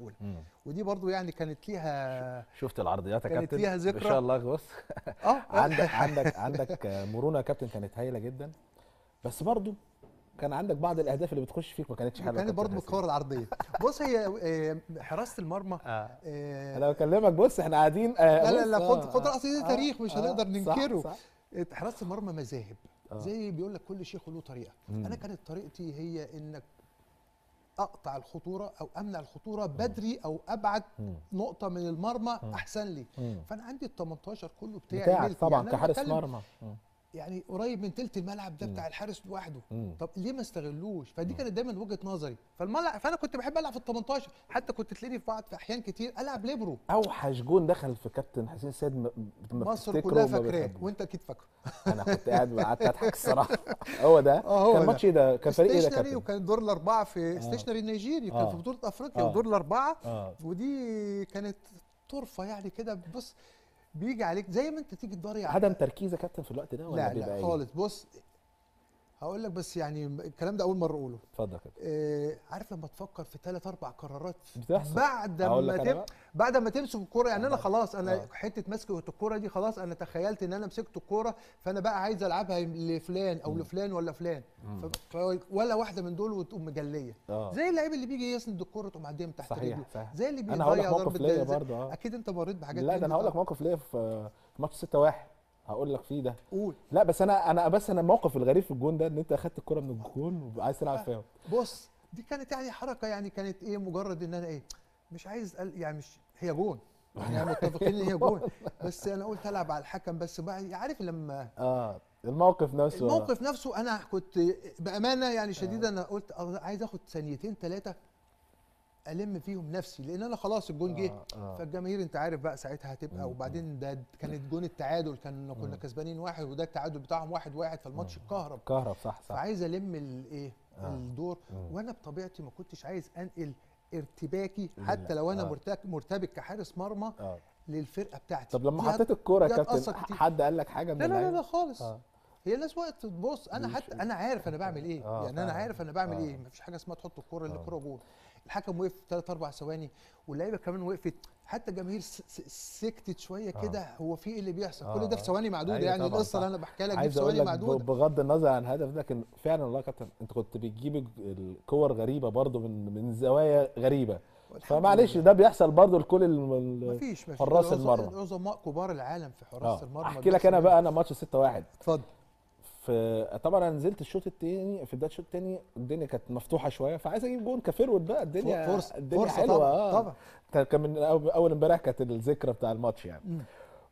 الاولى مم. ودي برضو يعني كانت ليها شفت العرضيات يا كانت كابتن ليها ما ذكرى. شاء الله بص اه عندك عندك عندك مرونه يا كابتن كانت هايله جدا بس برضو كان عندك بعض الاهداف اللي بتخش فيك ما كانتش حلوه يا كانت كابتن برضو حسين. بالكور العرضيه بص هي آه، حراسه المرمى آه. آه، انا بكلمك بص احنا قاعدين آه لا لا بص، لا آه، خد خد آه، اصل ده آه، تاريخ مش آه، هنقدر صح، ننكره صح. حراسه المرمى مذاهب آه. زي بيقول لك كل شيخ له طريقه مم. انا كانت طريقتي هي انك اقطع الخطوره او امنع الخطوره بدري او ابعد مم. نقطه من المرمى مم. احسن لي مم. فانا عندي ال 18 كله بتاعي بتاعك ملكي. طبعا يعني أنا كحارس بتكلم مرمى مم. يعني قريب من تلت الملعب ده مم. بتاع الحارس لوحده مم. طب ليه ما استغلوش فدي كانت دايما وجهه نظري فالملعب فانا كنت بحب العب في ال 18 حتى كنت تلاقيني في بعض في احيان كتير العب ليبرو اوحش جون دخل في كابتن حسين سيد م- ما مصر بتفتكره كلها وما فاكراه بتحبوش. وانت اكيد فاكره انا كنت قاعد قعدت اضحك الصراحه هو ده اه هو كان ده. ماتش ايه ده كان فريق ايه ده يا ستيشنري كابتن وكان دور الاربعه في آه. ستيشنري النيجيري كان آه. في بطوله افريقيا آه. ودور الاربعه اه ودي كانت طرفه يعني كده بص بيجي عليك زي ما انت تيجي تدور على عدم تركيز يا كابتن في الوقت ده ولا لا بيبقى لا ايه خالص بص هقول لك بس يعني الكلام ده اول مره اقوله اتفضل يا كابتن آه عارف لما تفكر في ثلاث اربع قرارات بتحصل. بعد أقول ما لك أنا تم بقى؟ بعد ما تمسك الكوره يعني انا آه. خلاص انا آه. حته مسكه الكوره دي خلاص انا تخيلت ان انا مسكت الكوره فانا بقى عايز العبها لفلان او لفلان ولا فلان مم. ف... ف... ولا واحده من دول وتقوم مجليه اه زي اللعيب اللي بيجي يسند الكوره تقوم معديه من تحت صحيح رجله صحيح زي اللي انا هقول لك بيضيع موقف ضربه ليا جزاء. برضه اه اكيد انت مريت بحاجات لا من ده انا دي هقول لك طبعاً. موقف ليا في في ماتش 6 1 هقول لك فيه ده قول لا بس انا انا بس انا الموقف الغريب في الجون ده ان انت اخدت الكرة من الجون وعايز تلعب فيها بص دي كانت يعني حركه يعني كانت ايه مجرد ان انا ايه مش عايز أل- يعني مش هي جون يعني متفقين ان هي جون بس انا قلت العب على الحكم بس بقى عارف لما اه الموقف نفسه آه. الموقف نفسه انا كنت بامانه يعني شديده انا قلت أه عايز اخد ثانيتين ثلاثه الم فيهم نفسي لان انا خلاص الجون جه آه، آه. فالجماهير انت عارف بقى ساعتها هتبقى مم، وبعدين ده كانت جون التعادل كان كنا مم. كسبانين واحد وده التعادل بتاعهم واحد واحد فالماتش اتكهرب كهرب صح صح فعايز الم الايه آه. الدور مم. وانا بطبيعتي ما كنتش عايز انقل ارتباكي لل- حتى لو انا آه. مرتك- مرتبك كحارس مرمى اه للفرقه بتاعتي طب لما دي هت- حطيت الكوره يا دي كابتن هتأثر كتير. حد قال لك حاجه من لا لا لا, اللعيبة؟ لا خالص اه هي الناس وقت تبص انا مش- حتى انا عارف انا بعمل ايه آه، يعني انا فعلا. عارف انا بعمل آه. ايه مفيش حاجه اسمها تحط الكوره اللي آه. الكوره جول الحكم وقف ثلاث اربع ثواني واللعيبه كمان وقفت حتى الجماهير س- س- سكتت شويه آه. كده هو في ايه اللي بيحصل آه، كل ده آه. في ثواني معدوده أيوة يعني طبعاً، القصه صح. اللي انا بحكيها لك دي في عايز اقول ثواني لك ب- معدوده بغض النظر عن الهدف ده لكن فعلا والله يا كابتن انت كنت بتجيب الج- الكور غريبه برضو من من زوايا غريبه والحمد فمعلش لله. ده بيحصل برضو لكل ال- ال- مفيش مفيش حراس العظ- المرمى. عظماء كبار العالم في اه حراس المرمى احكي لك انا بيحصل بقى انا ماتش 6 1 اتفضل في طبعا انا نزلت الشوط الثاني في بدايه الشوط الثاني الدنيا كانت مفتوحه شويه فعايز اجيب جون كفيرود بقى الدنيا فرصه الدنيا فرصه حلوه طبعا اه طبعا كان كان من أو- اول امبارح كانت الذكرى بتاع الماتش يعني مم.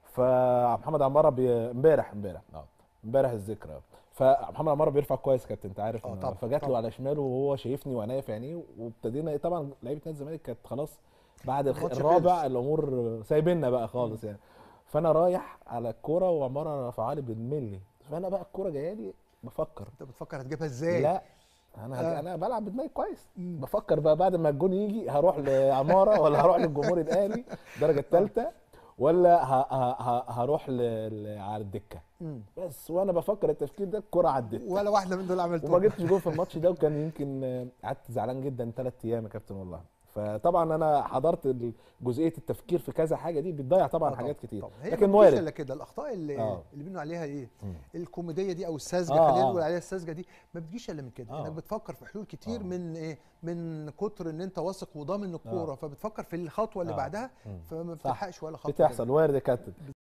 فمحمد عماره بي- امبارح امبارح اه امبارح الذكرى فمحمد عماره بيرفع كويس كابتن انت عارف اه إن- طبعا، فجات له طبعا. على شماله وهو شايفني وعينيا في عينيه وابتدينا طبعا لعيبه نادي الزمالك كانت خلاص بعد الخ- الماتش الرابع خلص. الامور سايبيننا بقى خالص يعني فانا رايح على الكوره وعماره رفعها لي بالملي فانا بقى الكوره جايه لي بفكر انت بتفكر هتجيبها ازاي لا انا آه. انا بلعب بدماغي كويس مم. بفكر بقى بعد ما الجون يجي هروح لعماره ولا هروح للجمهور الاهلي الدرجه الثالثه ولا ه- ه- ه- هروح ل- ل- على الدكه مم. بس وانا بفكر التفكير ده الكره عدت ولا واحده من دول عملتها وما جبتش جول في الماتش ده وكان يمكن آه، قعدت زعلان جدا ثلاث ايام يا كابتن والله فطبعا انا حضرت جزئيه التفكير في كذا حاجه دي بتضيع طبعا آه حاجات كتير طبعا. هي لكن ما بتجيش وارد الا كده الاخطاء اللي آه. اللي بيقولوا عليها ايه مم. الكوميديه دي او الساذجه آه، خلينا آه. نقول عليها الساذجه دي ما بتجيش الا من كده آه. انك بتفكر في حلول كتير آه. من ايه من كتر ان انت واثق وضامن الكوره فبتفكر في الخطوه اللي آه. بعدها مم. فما صح. بتلحقش ولا خطوه بتحصل وارد يا كابتن